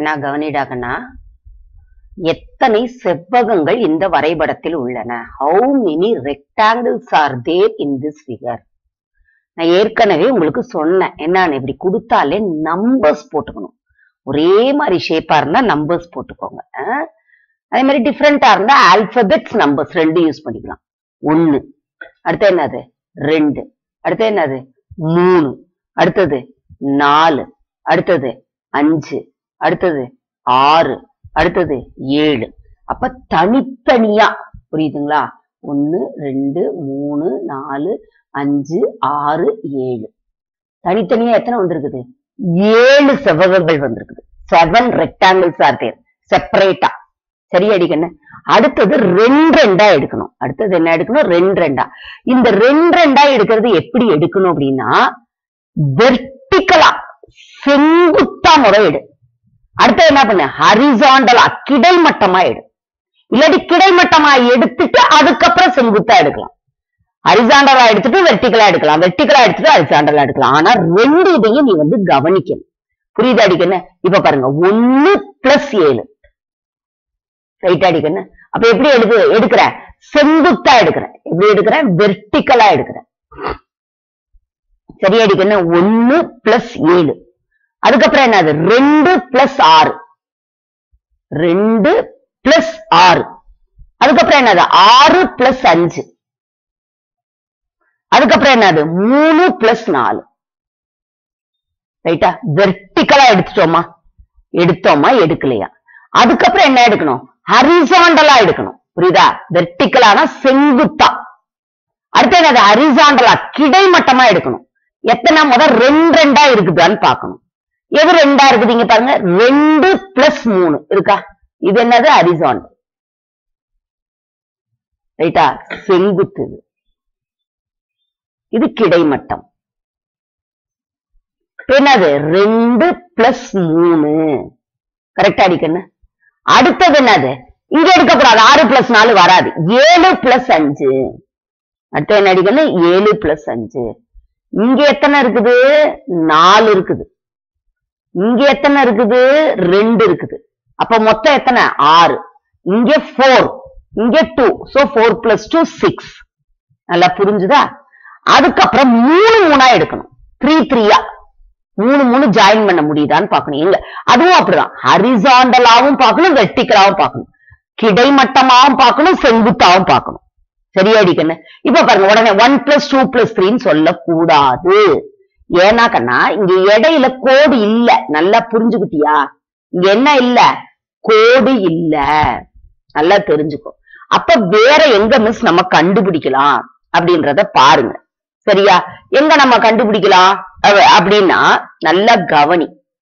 கண்ணா கவனிடா கண்ணா எத்தனை செவ்வகங்கள் இந்த வரைபடத்தில் உள்ளன how many rectangles are there in this figure நான் ஏற்கனவே உங்களுக்கு சொன்னேன் என்னன்னு இப்படி கொடுத்தாலே நம்பர்ஸ் போட்டுக்கணும் ஒரே மாதிரி ஷேப்பா இருந்தா நம்பர்ஸ் போட்டுக்கோங்க அஹ். அதே மாதிரி டிஃப்ரெண்டா இருந்தா ஆல்பபெட்ஸ் நம்பர்ஸ் ரெண்டு யூஸ் பண்ணிக்கலாம் ஒன்னு அடுத்து என்னது ரெண்டு அடுத்து என்னது மூணு அடுத்தது நாலு அடுத்தது அஞ்சு அடுத்தது ஆறு அடுத்தது ஏழு அப்ப தனித்தனியா புரியுதுங்களா ஒன்னு ரெண்டு மூணு நாலு அஞ்சு ஆறு ஏழு தனித்தனியா எத்தனை வந்திருக்குது ஏழு செவ்வகங்கள் வந்திருக்குது செவன் ரெக்டாங்கிள்ஸ் ஆர் தேர் செப்பரேட்டா சரியாடி கண்ணு அடுத்தது ரெண்டு ரெண்டா எடுக்கணும் அடுத்தது என்ன எடுக்கணும் ரெண்டு ரெண்டா இந்த ரெண்டு ரெண்டா எடுக்கிறது எப்படி எடுக்கணும் அப்படின்னா வெர்டிக்கலா செங்குத்தா முறை எடு அடுத்து என்ன பண்ணு ஹரிசாண்டலா கிடைமட்டமா எடு இல்லாட்டி கிடைமட்டமா எடுத்துட்டு அதுக்கப்புறம் செங்குத்தா எடுக்கலாம் ஹரிசாண்டலா எடுத்துட்டு வெர்டிகலா எடுக்கலாம் வெர்டிகலா எடுத்துட்டு ஹரிசாண்டலா எடுக்கலாம் ஆனா ரெண்டு இதையும் நீ வந்து கவனிக்கணும் புரியுதா அடிக்கணும் இப்ப பாருங்க ஒன்னு பிளஸ் ஏழு ரைட் அடிக்கணும் அப்ப எப்படி எடுக்கு எடுக்கிற செங்குத்தா எடுக்கிறேன் எப்படி எடுக்கிறேன் வெர்டிகலா எடுக்கிறேன் சரி அடிக்கணும் ஒன்னு பிளஸ் ஏழு அதுக்கப்புறம் என்னது ரெண்டு பிளஸ் ஆறு ரெண்டு பிளஸ் ஆறு அதுக்கப்புறம் என்னது ஆறு பிளஸ் அஞ்சு அதுக்கப்புறம் என்னது மூணு பிளஸ் நாலு ரைட்டா வெர்டிக்கலா எடுத்துட்டோமா எடுத்தோமா எடுக்கலையா அதுக்கப்புறம் என்ன எடுக்கணும் ஹரிசாண்டலா எடுக்கணும் புரியுதா வெர்டிக்கலானா செங்குத்தா அடுத்து என்னது ஹரிசாண்டலா கிடைமட்டமா எடுக்கணும் எத்தனை முதல் ரெண்டு ரெண்டா இருக்குதான்னு பார்க்கணும் எது ரெண்டா இருக்குது இங்க பாருங்க ரெண்டு பிளஸ் மூணு இருக்கா இது என்னது ஹரிசாண்டல் ரைட்டா செங்குத்து இது இது கிடைமட்டம் இப்ப என்னது ரெண்டு பிளஸ் மூணு கரெக்டா அடிக்கணும் அடுத்தது என்னது இங்க எடுக்கப்படாது ஆறு பிளஸ் நாலு வராது ஏழு பிளஸ் அஞ்சு அடுத்து என்ன அடிக்கணும் ஏழு பிளஸ் அஞ்சு இங்க எத்தனை இருக்குது நாலு இருக்குது இங்க எத்தனை இருக்குது ரெண்டு இருக்குது அப்ப மொத்தம் எத்தனை ஆறு இங்க ஃபோர் இங்க two so four plus two six நல்லா புரிஞ்சுதா அதுக்கப்புறம் மூணு மூணா எடுக்கணும் த்ரீ த்ரீயா மூணு மூணு ஜாயின் பண்ண முடியுதான்னு பார்க்கணும் எங்க அதுவும் அப்படிதான் ஹரிசாண்டலாவும் பார்க்கணும் வெர்டிக்கலாவும் பார்க்கணும் கிடைமட்டமாவும் பார்க்கணும் செங்குத்தாவும் பார்க்கணும் சரியா அடிக்கண்ணு இப்ப பாருங்க உடனே ஒன் பிளஸ் டூ பிளஸ் த்ரீன்னு சொல்லக்கூடாது ஏன்னா கண்ணா இங்க இடையில கோடு இல்ல நல்லா புரிஞ்சுக்கிட்டியா இங்க என்ன இல்ல கோடு இல்ல நல்லா தெரிஞ்சுக்கோ அப்ப வேற எங்க மிஸ் நம்ம கண்டுபிடிக்கலாம் அப்படின்றத பாருங்க சரியா எங்க நம்ம கண்டுபிடிக்கலாம் அவ- அப்படின்னா நல்லா கவனி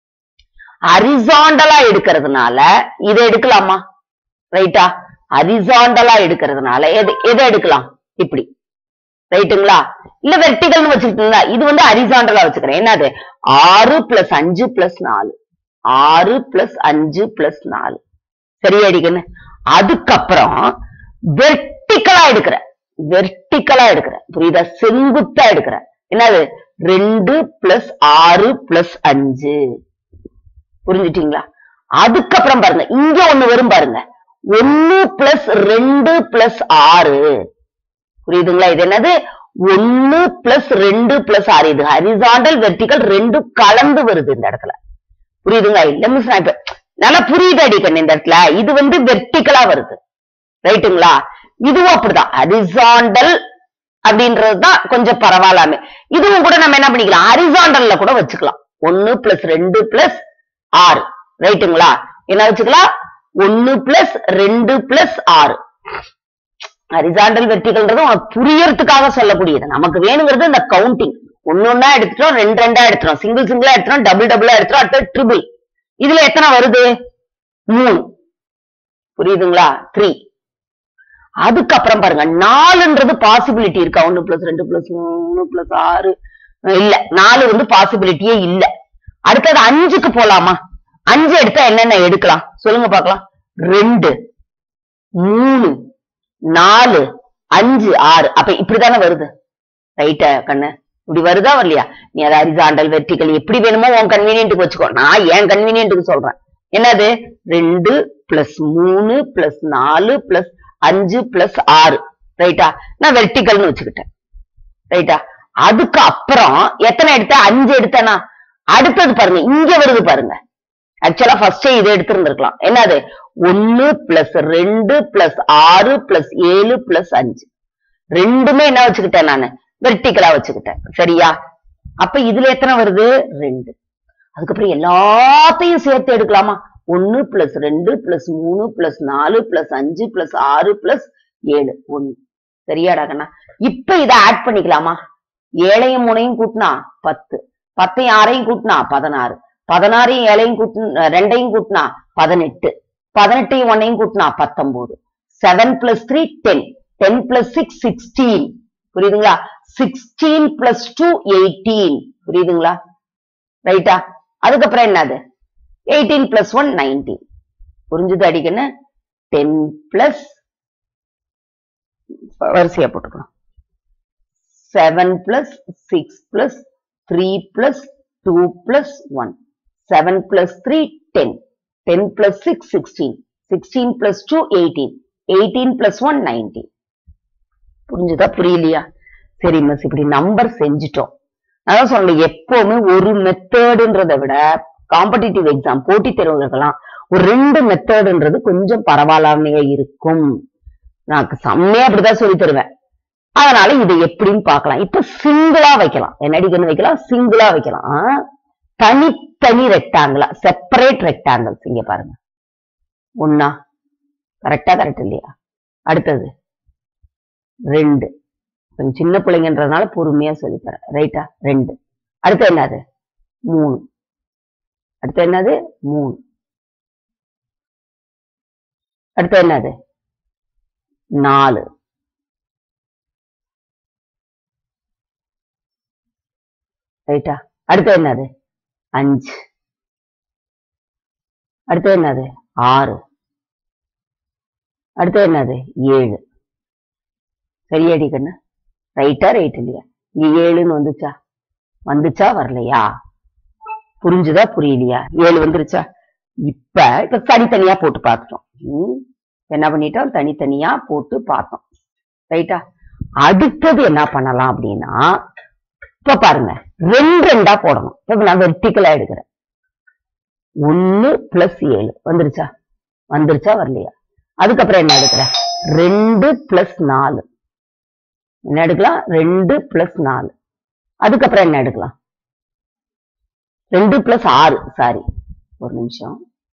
ஹரிசாண்டலா எடுக்கிறதுனால இதை எடுக்கலாமா ரைட்டா ஹரிசாண்டலா எடுக்கிறதுனால எது எதை எடுக்கலாம் இப்படி ரைட்டுங்களா இல்ல வெர்டிகல்னு வச்சுக்கிட்டீங்களா இது வந்து ஹரிசாண்டலா வச்சுக்கிறேன் என்னது ஆறு பிளஸ் அஞ்சு பிளஸ் நாலு ஆறு பிளஸ் அஞ்சு பிளஸ் நாலு சரியா அடிக்கணும் அதுக்கப்புறம் வெர்டிக்கலா எடுக்கிறேன் வெர்டிக்கலா எடுக்கிறேன் புரியுதா செங்குத்தா எடுக்கிறேன் என்னது ரெண்டு பிளஸ் ஆறு பிளஸ் அஞ்சு புரிஞ்சுட்டீங்களா அதுக்கப்புறம் பாருங்க இங்க ஒண்ணு வரும் பாருங்க ஒன்னு பிளஸ் ரெண்டு பிளஸ் ஆறு புரியுதுங்களா இது என்னது ஒன்னு பிளஸ் ரெண்டு பிளஸ் ஆறு இது ஹரிசாண்டல் வெர்டிகல் ரெண்டும் கலந்து வருது இந்த இடத்துல புரியுதுங்களா இல்ல மிஸ் நான் இப்ப நல்லா புரியுது அடிக்கணும் இந்த இடத்துல இது வந்து வெர்டிகலா வருது ரைட்டுங்களா இதுவும் அப்படிதான் ஹரிசாண்டல் அப்படின்றதுதான் கொஞ்சம் பரவாயில்லாமே இதுவும் கூட நம்ம என்ன பண்ணிக்கலாம் ஹரிசாண்டல்ல கூட வச்சுக்கலாம் ஒன்னு பிளஸ் ரெண்டு பிளஸ் ஆறு ரைட்டுங்களா என்ன வச்சுக்கலாம் ஒன்னு பிளஸ் ரெண்டு பிளஸ் ஆறு ஹரிசாண்டல் வெர்டிகல்ன்றது உனக்கு புரியறதுக்காக சொல்லக்கூடியது நமக்கு வேணுங்கிறது இந்த கவுண்டிங் ஒன்னு ஒன்னா எடுத்துட்டோம் ரெண்டு ரெண்டா எடுத்துட்டோம் சிங்கிள் சிங்கிளா எடுத்துட்டோம் டபுள் டபுளா எடுத்துட்டோம் அடுத்து ட்ரிபிள் இதுல எத்தனை வருது மூணு புரியுதுங்களா த்ரீ அதுக்கப்புறம் பாருங்க நாலுன்றது பாசிபிலிட்டி இருக்கா ஒன்னு பிளஸ் ரெண்டு பிளஸ் மூணு பிளஸ் ஆறு அஹ் இல்ல நாலு வந்து பாசிபிலிட்டியே இல்ல அடுத்தது அஞ்சுக்கு போலாமா அஞ்சு எடுத்தா என்னென்ன எடுக்கலாம் சொல்லுங்க பார்க்கலாம் ரெண்டு மூணு நாலு அஞ்சு ஆறு அப்ப இப்படிதானே வருது ரைட்டா கண்ணு இப்படி வருதா வரலையா நீ அதை ஹரிசாண்டல் வெர்டிகல் எப்படி வேணுமோ உன் கன்வீனியன்ட்டுக்கு வச்சுக்கோ நான் என் கன்வீனியன்ட்டுக்கு சொல்றேன் என்னது ரெண்டு பிளஸ் மூணு பிளஸ் நாலு பிளஸ் அஞ்சு பிளஸ் ஆறு ரைட்டா நான் வெர்டிகல்னு வச்சுக்கிட்டேன் ரைட்டா அதுக்கு அப்புறம் எத்தனை எடுத்தேன் அஞ்சு எடுத்தேனா அடுத்தது பாருங்க இங்க வருது பாருங்க ஆக்சுவலா ஃபர்ஸ்டே இதை எடுத்திருந்திருக்கலாம் என்னது ஒன்னு பிளஸ் ரெண்டு பிளஸ் ஆறு பிளஸ் ஏழு பிளஸ் அஞ்சு ரெண்டுமே என்ன வச்சுக்கிட்டேன் நானு வெர்டிகலா வச்சுக்கிட்டேன் சரியா அப்ப இதுல எத்தனை வருது ரெண்டு அதுக்கப்புறம் எல்லாத்தையும் சேர்த்து எடுக்கலாமா ஒன்னு பிளஸ் ரெண்டு பிளஸ் மூணு பிளஸ் நாலு பிளஸ் அஞ்சு பிளஸ் ஆறு பிளஸ் ஏழு ஒன்னு சரியாடா கண்ணா இப்ப இதை ஆட் பண்ணிக்கலாமா ஏழையும் மூணையும் கூட்டினா பத்து பத்தையும் ஆறையும் கூட்டினா பதினாறு பதினாறையும் ஏழையும் கூட்டினா ரெண்டையும் கூட்டினா பதினெட்டு பதினெட்டையும் ஒன்னையும் கூட்டினா பத்தொன்பது seven plus three ten ten plus six sixteen புரியுதுங்களா சிக்ஸ்டீன் பிளஸ் டூ எயிட்டீன் புரியுதுங்களா ரைட்டா அதுக்கப்புறம் என்னது எயிட்டீன் பிளஸ் ஒன் நைன்டீன் புரிஞ்சுது அடிக்கன்னு டென் பிளஸ் வரிசையா போட்டுக்கணும் seven plus six plus three plus two plus one seven plus three ten ten plus six sixteen sixteen plus two eighteen eighteen plus one nineteen புரிஞ்சுதா புரியலையா சரி miss இப்படி number செஞ்சுட்டோம் அதான் சொன்னேன் எப்பவுமே ஒரு மெத்தடுன்றதை விட காம்படிட்டிவ் எக்ஸாம் போட்டித் தேர்வுகளுக்கெல்லாம் ஒரு ரெண்டு மெத்தடுன்றது கொஞ்சம் பரவாயில்லாமையா இருக்கும் நான் செம்மையா அப்படிதான் சொல்லி தருவேன் அதனால இது எப்படின்னு பார்க்கலாம் இப்ப சிங்கிளா வைக்கலாம் என்னடிக்கன்னு வைக்கலாம் சிங்கிளா வைக்கலாம் ஆ? தனித்தனி ரெக்டாங்கிளா செப்பரேட் ரெக்டாங்கிள்ஸ் இங்க பாருங்க ஒன்னா கரெக்டா கரெக்ட் இல்லையா அடுத்தது ரெண்டு கொஞ்சம் சின்ன பிள்ளைங்கன்றதுனால பொறுமையா சொல்லித்தரேன் ரைட்டா ரெண்டு அடுத்து என்னது மூணு அடுத்து என்னது மூணு அடுத்து என்னது நாலு ரைட்டா அடுத்து என்னது அஞ்சு அடுத்து என்னது ஆறு அடுத்து என்னது ஏழு சரியாடி கண்ணு ரைட்டா ரைட் இல்லையா இங்க ஏழுன்னு வந்துச்சா வந்துச்சா வரலையா புரிஞ்சுதா புரியலையா ஏழு வந்துருச்சா இப்ப இப்ப தனித்தனியா போட்டு பார்த்துட்டோம் ம், என்ன பண்ணிட்டோம் தனித்தனியா போட்டு பார்த்தோம் ரைட்டா அடுத்தது என்ன பண்ணலாம் அப்படின்னா இப்ப பாருங்க ரெண்டு ரெண்டா போடணும் இப்ப நான் வெர்டிக்கலா எடுக்கிறேன் ஒன்னு பிளஸ் ஏழு வந்துருச்சா வந்துருச்சா வரலையா அதுக்கப்புறம் என்ன எடுக்கிறேன் ரெண்டு பிளஸ் நாலு என்ன எடுக்கலாம் ரெண்டு பிளஸ் நாலு அதுக்கப்புறம் என்ன எடுக்கலாம் ரெண்டு பிளஸ் ஆறு சாரி ஒரு நிமிஷம்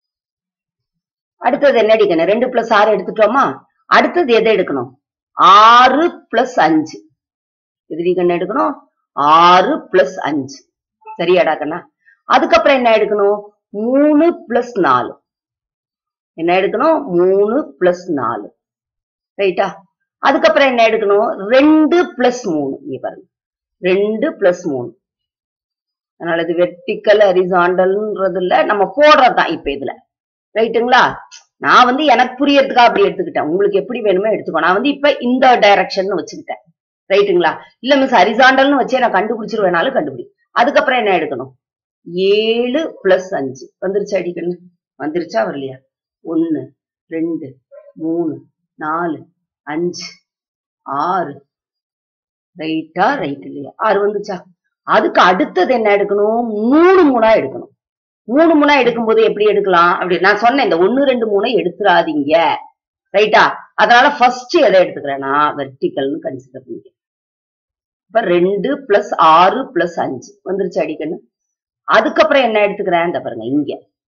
அடுத்தது என்ன எடுக்கணும் ரெண்டு பிளஸ் ஆறு எடுத்துட்டோமா அடுத்தது எதை எடுக்கணும் ஆறு பிளஸ் அஞ்சு எதிரி கண்ணு எடுக்கணும் ஆறு பிளஸ் அஞ்சு சரியாடா கண்ணா அதுக்கப்புறம் என்ன எடுக்கணும் மூணு பிளஸ் நாலு என்ன எடுக்கணும் மூணு பிளஸ் நாலு ரைட்டா அதுக்கப்புறம் என்ன எடுக்கணும் ரெண்டு பிளஸ் மூணு இங்க பாருங்க ரெண்டு பிளஸ் மூணு அதனால இது வெர்டிக்கல் ஹரிசாண்டல்ன்றது இல்ல நம்ம போடுறதுதான் இப்ப இதுல ரைட்டுங்களா நான் வந்து எனக்கு புரியறதுக்காக அப்படி எடுத்துக்கிட்டேன் உங்களுக்கு எப்படி வேணுமோ எடுத்துக்கோ நான் வந்து இப்ப இந்த டைரக்ஷன் வச்சுக்கிட்டேன் ரைட்டுங்களா இல்ல மிஸ் ஹரிசாண்டல்னு வச்சே நான் கண்டுபிடிச்சிருவேனாலும் கண்டுபிடி அதுக்கப்புறம் என்ன எடுக்கணும் ஏழு பிளஸ் அஞ்சு வந்துருச்சா அடிக்கணும் வந்துருச்சா வரலையா ஒன்னு ரெண்டு மூணு நாலு அஞ்சு ஆறு ரைட்டா ரைட் இல்லையா ஆறு வந்துச்சா அதுக்கு அடுத்தது என்ன எடுக்கணும் மூணு மூணா எடுக்கணும் மூணு மூணா எடுக்கும்போது எப்படி எடுக்கலாம் அப்படி நான் சொன்னேன் இந்த ஒன்னு ரெண்டு மூணை எடுத்துறாதீங்க ரைட்டா அதனால ஃபர்ஸ்ட் எதை எடுத்துக்கிறேன்னா வெர்டிக்கல்னு கன்சிடர் பண்ணிக்க இப்ப ரெண்டு பிளஸ் ஆறு பிளஸ் அஞ்சு வந்துருச்சு அடிக்கணும் அதுக்கப்புறம் என்ன எடுத்துக்கிறேன் இந்த பாருங்க இங்க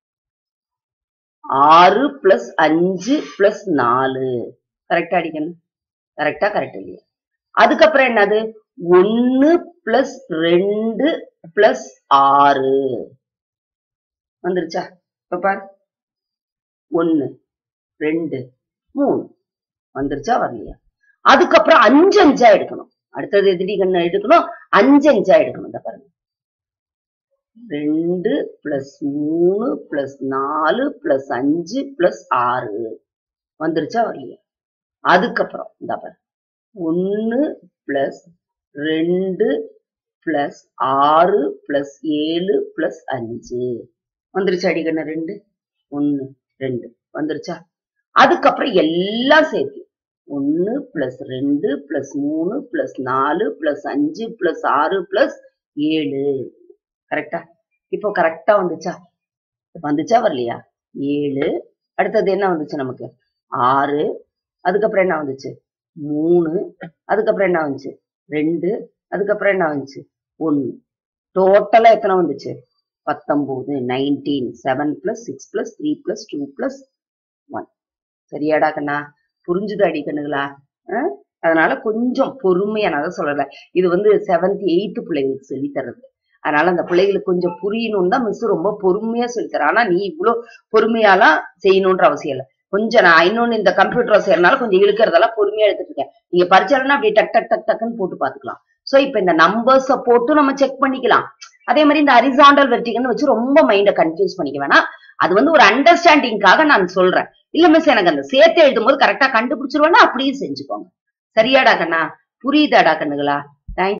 ஆறு பிளஸ் அஞ்சு பிளஸ் நாலு கரெக்டா அடிக்கணும் கரெக்டா கரெக்ட் இல்லையா அதுக்கப்புறம் என்னது ஒன்னு பிளஸ் ரெண்டு பிளஸ் ஆறு வந்துருச்சா இப்ப பாரு ஒன்னு ரெண்டு மூணு வந்துருச்சா வரலையா அதுக்கப்புறம் அஞ்சு அஞ்சா எடுக்கணும் அடுத்தது எதிரி கண்ணு எடுக்கணும் அஞ்சு அஞ்சா எடுக்கணும் இந்த பாருங்க ரெண்டு பிளஸ் மூணு பிளஸ் நாலு பிளஸ் அஞ்சு பிளஸ் ஆறு வந்துருச்சா வரலையா அதுக்கப்புறம் இந்த பாருங்க ஒன்னு பிளஸ் ரெண்டு பிளஸ் ஆறு பிளஸ் ஏழு பிளஸ் அஞ்சு வந்துருச்சு அடிக்கண்ண ரெண்டு ஒன்னு ரெண்டு வந்துருச்சா அதுக்கப்புறம் எல்லாம் சேர்த்து ஒன்னு பிளஸ் ரெண்டு பிளஸ் மூணு பிளஸ் நாலு பிளஸ் அஞ்சு பிளஸ் ஆறு பிளஸ் ஏழு கரெக்டா இப்போ கரெக்டா வந்துச்சா வந்துச்சா வரலையா ஏழு அடுத்தது என்ன வந்துச்சு நமக்கு ஆறு அதுக்கப்புறம் என்ன வந்துச்சு மூணு அதுக்கப்புறம் என்ன வந்துச்சு ரெண்டு அதுக்கப்புறம் என்ன வந்துச்சு ஒன்னு டோட்டலா எத்தனை வந்துச்சு பத்தொன்பது nineteen seven plus six plus three plus two plus one சரியாடா கண்ணா புரிஞ்சுது அடி கண்ணுகளா அஹ்? அதனால கொஞ்சம் பொறுமையா நான் தான் சொல்லல இது வந்து செவன்த் எயித்து பிள்ளைங்களுக்கு சொல்லி தர்றது அதனால அந்த பிள்ளைகளுக்கு கொஞ்சம் புரியணும் தான் மிஸ் ரொம்ப பொறுமையா சொல்லி தரேன் ஆனா நீ இவ்வளோ பொறுமையாலாம் செய்யணுன்ற அவசியம் இல்லை கொஞ்சம் நான் இன்னொன்னு இந்த கம்ப்யூட்டர் செய்யறதுனால கொஞ்சம் இழுக்கிறதெல்லாம் பொறுமையா எடுத்துட்டு இருக்கேன் நீங்க பரிச்சாலன்னா அப்படியே டக் டக் டக் டக்குன்னு போட்டு பாத்துக்கலாம் சோ இப்ப இந்த நம்பர்ஸ போட்டு நம்ம செக் பண்ணிக்கலாம் அதே மாதிரி இந்த அரிசாண்டல் வெர்டிகல்னு வச்சு ரொம்ப மைண்ட கன்ஃபியூஸ் பண்ணிக்க வேணாம் அது வந்து ஒரு அண்டர்ஸ்டாண்டிங்காக நான் சொல்றேன் இல்ல மிஸ் எனக்கு அந்த சேர்த்து எழுதும் போது கரெக்டா கண்டுபிடிச்சிருவேன்னா அப்படியே செஞ்சுக்கோங்க சரியாடா கண்ணா புரியுதாடா கண்ணுகளா